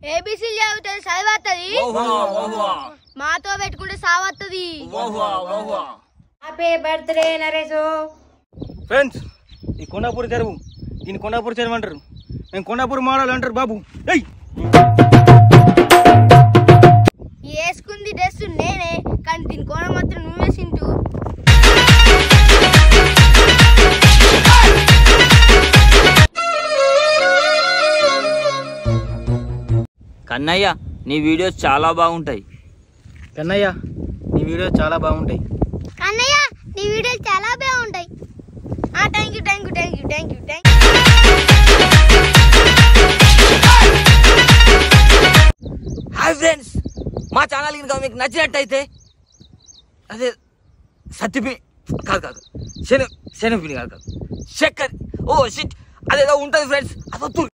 ఏబిసిలు చదివితే చదివత్తది మాతో పెట్టుకుంటే సావత్తది హ్యాపీ బర్త్డే నరేషు ఫ్రెండ్స్ ఈ కొండాపూర్ చెరువు దీన్ని కొండాపూర్ చెరువు అంటారు మేము కొండాపూర్ మోడల్ అంటారు బాబు ఏయ్ వేసుకుంది డ్రెస్ నేనే కానీ దీని కోణ మాత్రం నువ్వే సింటూ కన్నయ్య నీ వీడియోస్ చాలా బాగుంటాయి కన్నయ్య నీ వీడియో చాలా బాగుంటాయి కన్నయ్య నీ వీడియోలు చాలా బాగుంటాయి thank you thank you thank you thank you thank hi friends మా ఛానల్ కనుక మీకు నచ్చినట్టయితే అదే సత్తిపి కాదు కాదు శని శనగపిండి కాదు కాదు చక్కెర ఓ షిట్ అదేదో ఉంటుంది ఫ్రెండ్స్ అదొద్దు